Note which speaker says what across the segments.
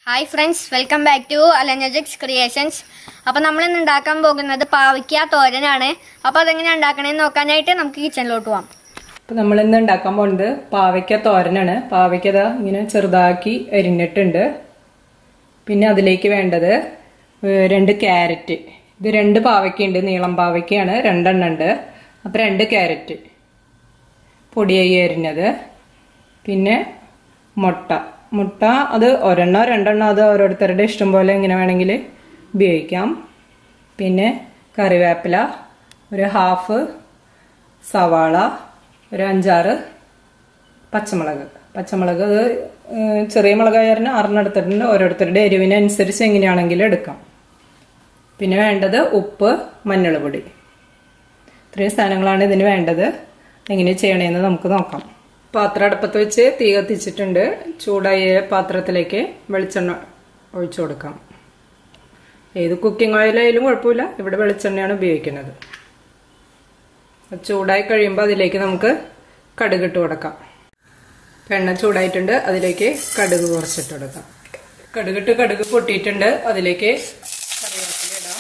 Speaker 1: hi friends welcome back to അലനജിക്സ് creations അപ്പോൾ നമ്മൾ ഇന്ന് ഉണ്ടാക്കാൻ പോകുന്നത് പാവയ്ക്ക തോരനാണ് അപ്പോൾ അതെങ്ങനെ ഉണ്ടാക്കണേന്ന് നോക്കാനായിട്ട് നമുക്ക് കിച്ചണിലോട്ട് പോവാം
Speaker 2: അപ്പോൾ നമ്മൾ ഇന്ന് ഉണ്ടാക്കാൻ പോകുന്നത് പാവയ്ക്ക തോരനാണ് പാവയ്ക്ക ദാ ഇങ്ങനെ ചെറുതാക്കി അരിഞ്ഞിട്ടുണ്ട് പിന്നെ അതിലേക്ക് വേണ്ടത് ഏഹ് രണ്ട് ക്യാരറ്റ് ഇത് രണ്ട് പാവയ്ക്കുണ്ട് നീളം പാവയ്ക്കയാണ് രണ്ടെണ്ണം ഉണ്ട് അപ്പോൾ രണ്ട് ക്യാരറ്റ് പൊടിയായി അരിഞ്ഞത് പിന്നെ മുട്ട മുട്ട അത് ഒരെണ്ണോ രണ്ടെണ്ണോ അത് ഓരോരുത്തരുടെ ഇഷ്ടം പോലെ എങ്ങനെ വേണമെങ്കിൽ ഉപയോഗിക്കാം പിന്നെ കറിവേപ്പില ഒരു ഹാഫ് സവാള ഒരു അഞ്ചാറ് പച്ചമുളക് പച്ചമുളക് അത് ഏഹ്, ചെറിയ മുളകായറിന് ആറിനെടുത്തിട്ടുണ്ട് ഓരോരുത്തരുടെ എരിവിനനുസരിച്ച് എങ്ങനെയാണെങ്കിലും എടുക്കാം പിന്നെ വേണ്ടത് ഉപ്പ് മഞ്ഞൾപ്പൊടി ഇത്രയും സാധനങ്ങളാണ് ഇതിന് വേണ്ടത് എങ്ങനെ ചെയ്യണേന്ന് നമുക്ക് നോക്കാം പാത്രം അടുപ്പത്ത് വെച്ച് തീ കത്തിച്ചിട്ടുണ്ട് ചൂടായ പാത്രത്തിലേക്ക് വെളിച്ചെണ്ണ ഒഴിച്ചു കൊടുക്കാം ഏത് കുക്കിംഗ് ഓയിലായാലും കുഴപ്പമില്ല ഇവിടെ വെളിച്ചെണ്ണയാണ് ഉപയോഗിക്കുന്നത് അത് ചൂടായി കഴിയുമ്പോൾ അതിലേക്ക് നമുക്ക് കടുക് ഇട്ട് കൊടുക്കാം ഇപ്പം എണ്ണ ചൂടായിട്ടുണ്ട് അതിലേക്ക് കടുക് കുറച്ചിട്ട് കൊടുക്കാം കടുകിട്ട് കടുക് പൊട്ടിയിട്ടുണ്ട് അതിലേക്ക് കറിവേപ്പില ഇടാം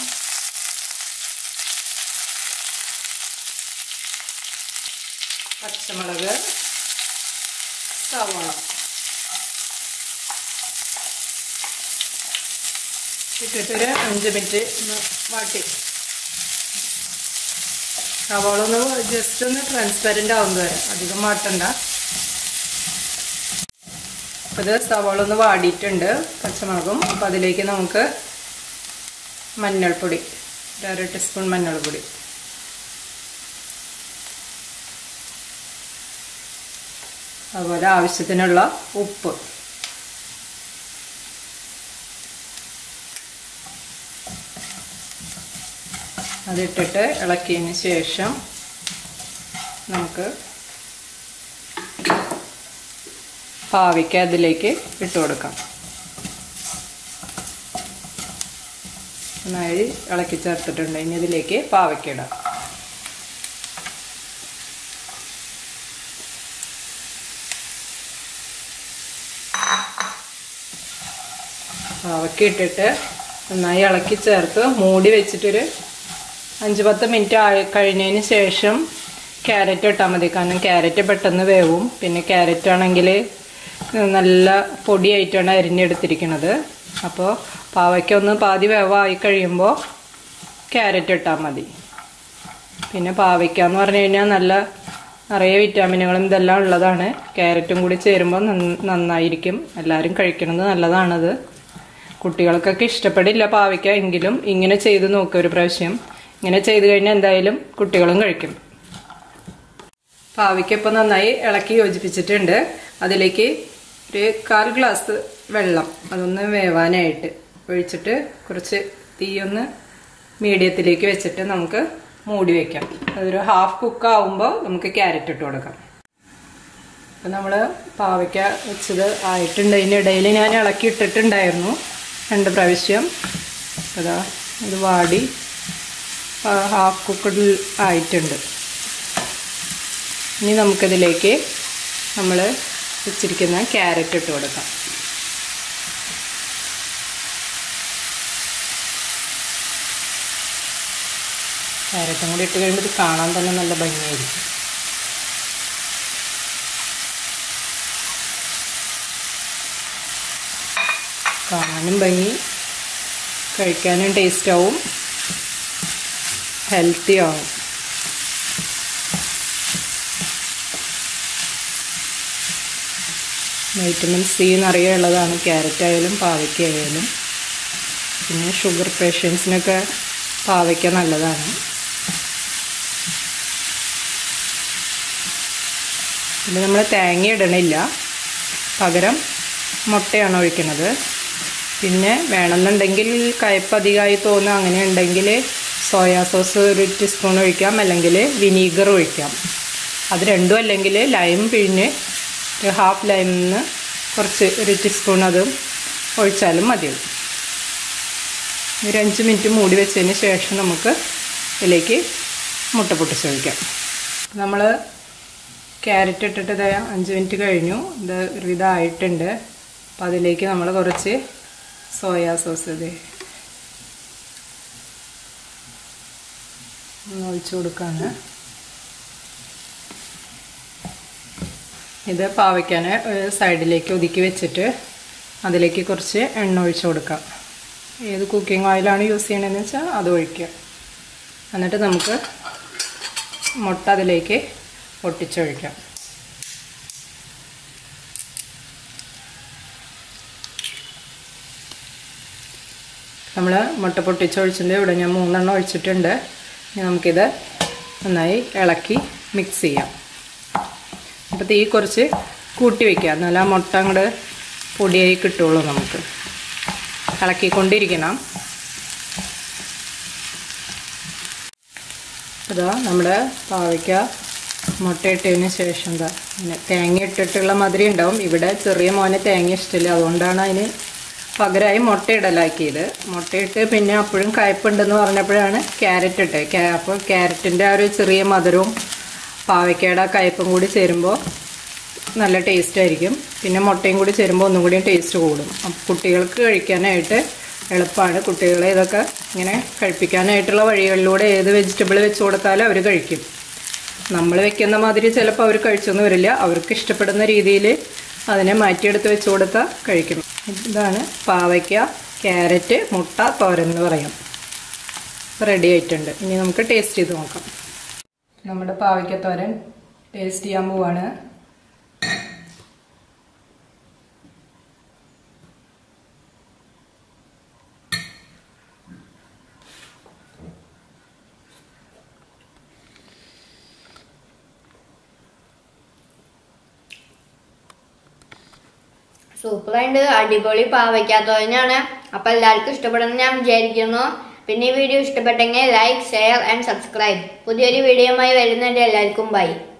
Speaker 2: പച്ചമുളക് സവാള ഇട്ടിട്ടൊരു അഞ്ച് മിനിറ്റ് ഒന്ന് വാട്ടി സവാള ഒന്ന് ജസ്റ്റ് ഒന്ന് ട്രാൻസ്പെറൻ്റ് ആവുന്നത് വരെ അധികം വാട്ടണ്ട അപ്പോൾ ഇത് സവാള ഒന്ന് വാടിയിട്ടുണ്ട് പച്ചമുളകും അപ്പോൾ അതിലേക്ക് നമുക്ക് മഞ്ഞൾപ്പൊടി ഒരു അര ടീസ്പൂൺ മഞ്ഞൾപ്പൊടി അതുപോലെ ആവശ്യത്തിനുള്ള ഉപ്പ് അതിട്ടിട്ട് ഇളക്കിയതിന് ശേഷം നമുക്ക് പാവയ്ക്ക അതിലേക്ക് ഇട്ട് കൊടുക്കാം നന്നായി ഇളക്കി ചേർത്തിട്ടുണ്ട് ഇനി ഇതിലേക്ക് പാവയ്ക്ക ഇടാം പാവയ്ക്ക ഇട്ടിട്ട് നന്നായി ഇളക്കി ചേർത്ത് മൂടി വെച്ചിട്ടൊരു അഞ്ച് പത്ത് മിനിറ്റ് ആയി കഴിഞ്ഞതിന് ശേഷം ക്യാരറ്റ് ഇട്ടാൽ മതി കാരണം ക്യാരറ്റ് പെട്ടെന്ന് വേവും പിന്നെ ക്യാരറ്റ് ആണെങ്കിൽ നല്ല പൊടിയായിട്ടാണ് അരിഞ്ഞെടുത്തിരിക്കുന്നത് അപ്പോൾ പാവയ്ക്ക ഒന്ന് പാതി വേവായി കഴിയുമ്പോൾ ക്യാരറ്റ് ഇട്ടാൽ മതി പിന്നെ പാവയ്ക്ക എന്ന് പറഞ്ഞു കഴിഞ്ഞാൽ നല്ല നിറയെ വിറ്റാമിനുകളും ഇതെല്ലാം ഉള്ളതാണ് ക്യാരറ്റും കൂടി ചേരുമ്പോൾ നന്ന- നന്നായിരിക്കും എല്ലാവരും കഴിക്കുന്നത് നല്ലതാണത് കുട്ടികൾക്കൊക്കെ ഇഷ്ടപ്പെടില്ല പാവയ്ക്ക എങ്കിലും ഇങ്ങനെ ചെയ്ത് നോക്കുക ഒരു പ്രാവശ്യം ഇങ്ങനെ ചെയ്ത് കഴിഞ്ഞാൽ എന്തായാലും കുട്ടികളും കഴിക്കും പാവയ്ക്ക ഇപ്പോൾ നന്നായി ഇളക്കി യോജിപ്പിച്ചിട്ടുണ്ട് അതിലേക്ക് ഒരു കാൽ ഗ്ലാസ് വെള്ളം അതൊന്ന് വേവാനായിട്ട് ഒഴിച്ചിട്ട് കുറച്ച് തീയൊന്ന് മീഡിയത്തിലേക്ക് വെച്ചിട്ട് നമുക്ക് മൂടി വെക്കാം അതൊരു ഹാഫ് കുക്ക് ആവുമ്പോൾ നമുക്ക് ക്യാരറ്റ് ഇട്ട് കൊടുക്കാം അപ്പം നമ്മൾ പാവയ്ക്ക വെച്ചത് ആയിട്ടുണ്ട് ഇതിനിടയിൽ ഞാൻ ഇളക്കി ഇട്ടിട്ടുണ്ടായിരുന്നു രണ്ട് പ്രാവശ്യം അതാ ഇത് വാടി ഹാഫ് കുക്കഡിൽ ആയിട്ടുണ്ട് ഇനി നമുക്കിതിലേക്ക് നമ്മൾ വെച്ചിരിക്കുന്ന ക്യാരറ്റ് ഇട്ട് കൊടുക്കാം ക്യാരറ്റും കൂടി ഇട്ട് കഴിയുമ്പോൾ ഇത് കാണാൻ തന്നെ നല്ല ഭംഗിയായിരിക്കും കാണാനും ഭംഗി കഴിക്കാനും ടേസ്റ്റ് ആവും ഹെൽത്തി ആവും വൈറ്റമിൻ സി നിറയുള്ളതാണ് ക്യാരറ്റ് ആയാലും പാവയ്ക്ക ആയാലും പിന്നെ ഷുഗർ പേഷ്യൻസിനൊക്കെ പാവയ്ക്ക നല്ലതാണ് പിന്നെ നമ്മൾ തേങ്ങ ഇടണില്ല പകരം മുട്ടയാണ് ഒഴിക്കുന്നത് പിന്നെ വേണമെന്നുണ്ടെങ്കിൽ കയ്പ്പ് അധികമായി തോന്നുക അങ്ങനെ ഉണ്ടെങ്കിൽ സോയാ സോസ് ഒരു ടീസ്പൂൺ ഒഴിക്കാം അല്ലെങ്കിൽ വിനീഗർ ഒഴിക്കാം അത് രണ്ടും അല്ലെങ്കിൽ ലൈം പിഴിഞ്ഞ് ഒരു ഹാഫ് ലൈമിൽ നിന്ന് കുറച്ച് ഒരു ടീസ്പൂൺ അതും ഒഴിച്ചാലും മതിയാവും ഒരു അഞ്ച് മിനിറ്റ് മൂടി വെച്ചതിന് ശേഷം നമുക്ക് ഇതിലേക്ക് മുട്ട പൊട്ടിച്ച് ഒഴിക്കാം നമ്മൾ ക്യാരറ്റ് ഇട്ടിട്ട് ദേ അഞ്ച് മിനിറ്റ് കഴിഞ്ഞു ഇത് ഒരുവിധം ആയിട്ടുണ്ട് അപ്പോൾ അതിലേക്ക് നമ്മൾ കുറച്ച് സോയാ സോസ് ഇത് ഒന്ന് ഒഴിച്ചു കൊടുക്കാണ് ഇത് പാവയ്ക്കാൻ സൈഡിലേക്ക് ഒതുക്കി വെച്ചിട്ട് അതിലേക്ക് കുറച്ച് എണ്ണ ഒഴിച്ചു കൊടുക്കാം ഏത് കുക്കിംഗ് ഓയിലാണ് യൂസ് ചെയ്യണമെന്ന് വെച്ചാൽ അത് ഒഴിക്കുക എന്നിട്ട് നമുക്ക് മുട്ട അതിലേക്ക് പൊട്ടിച്ചൊഴിക്കാം നമ്മൾ മുട്ട പൊട്ടിച്ചൊഴിച്ചിട്ടുണ്ട് ഇവിടെ ഞാൻ മൂന്നെണ്ണം ഒഴിച്ചിട്ടുണ്ട് ഇനി നമുക്കിത് നന്നായി ഇളക്കി മിക്സ് ചെയ്യാം അപ്പോൾ തീ കുറച്ച് കൂട്ടി വയ്ക്കുക എന്നാലും ആ മുട്ട അങ്ങോട്ട് പൊടിയായി കിട്ടുള്ളൂ നമുക്ക് ഇളക്കിക്കൊണ്ടിരിക്കണം അതാ നമ്മുടെ പാവയ്ക്ക മുട്ട ഇട്ടതിന് ശേഷം എന്താ പിന്നെ തേങ്ങ ഇട്ടിട്ടുള്ള മധുരം ഉണ്ടാവും ഇവിടെ ചെറിയ മോനെ തേങ്ങ ഇഷ്ടമില്ല അതുകൊണ്ടാണ് അതിന് പകരമായി മുട്ട ഇടലാക്കിയത് മുട്ടയിട്ട് പിന്നെ അപ്പോഴും കയ്പുണ്ടെന്ന് പറഞ്ഞപ്പോഴാണ് ക്യാരറ്റ് ഇട്ടത് ക്യാ അപ്പോൾ ക്യാരറ്റിൻ്റെ ആ ഒരു ചെറിയ മധുരവും പാവയ്ക്കയുടെ ആ കയ്പും കൂടി ചേരുമ്പോൾ നല്ല ടേസ്റ്റ് ആയിരിക്കും പിന്നെ മുട്ടയും കൂടി ചേരുമ്പോൾ ഒന്നും കൂടിയും ടേസ്റ്റ് കൂടും അപ്പം കുട്ടികൾക്ക് കഴിക്കാനായിട്ട് എളുപ്പമാണ് കുട്ടികളെ ഇതൊക്കെ ഇങ്ങനെ കഴിപ്പിക്കാനായിട്ടുള്ള വഴികളിലൂടെ ഏത് വെജിറ്റബിൾ വെച്ച് കൊടുത്താലും അവർ കഴിക്കും നമ്മൾ വെക്കുന്ന മാതിരി ചിലപ്പോൾ അവർ കഴിച്ചൊന്നും വരില്ല അവർക്ക് ഇഷ്ടപ്പെടുന്ന രീതിയിൽ അതിനെ മാറ്റിയെടുത്ത് വെച്ച് കൊടുത്താൽ കഴിക്കും ഇതാണ് പാവയ്ക്ക ക്യാരറ്റ് മുട്ട തോരൻ എന്ന് പറയാം റെഡി ആയിട്ടുണ്ട് ഇനി നമുക്ക് ടേസ്റ്റ് ചെയ്ത് നോക്കാം നമ്മുടെ പാവയ്ക്ക തോരൻ ടേസ്റ്റ് ചെയ്യാൻ പോവാണ്
Speaker 1: സൂപ്പറായിട്ട് അടിപൊളി പാവയ്ക്കാത്തോരനാണ് അപ്പൊ എല്ലാവർക്കും ഇഷ്ടപ്പെടുമെന്ന് ഞാൻ വിചാരിക്കുന്നു പിന്നെ ഈ വീഡിയോ ഇഷ്ടപ്പെട്ടെങ്കിൽ ലൈക്ക് ഷെയർ ആൻഡ് സബ്സ്ക്രൈബ് പുതിയൊരു വീഡിയോയുമായി വരുന്നുണ്ട് എല്ലാവർക്കും ബൈ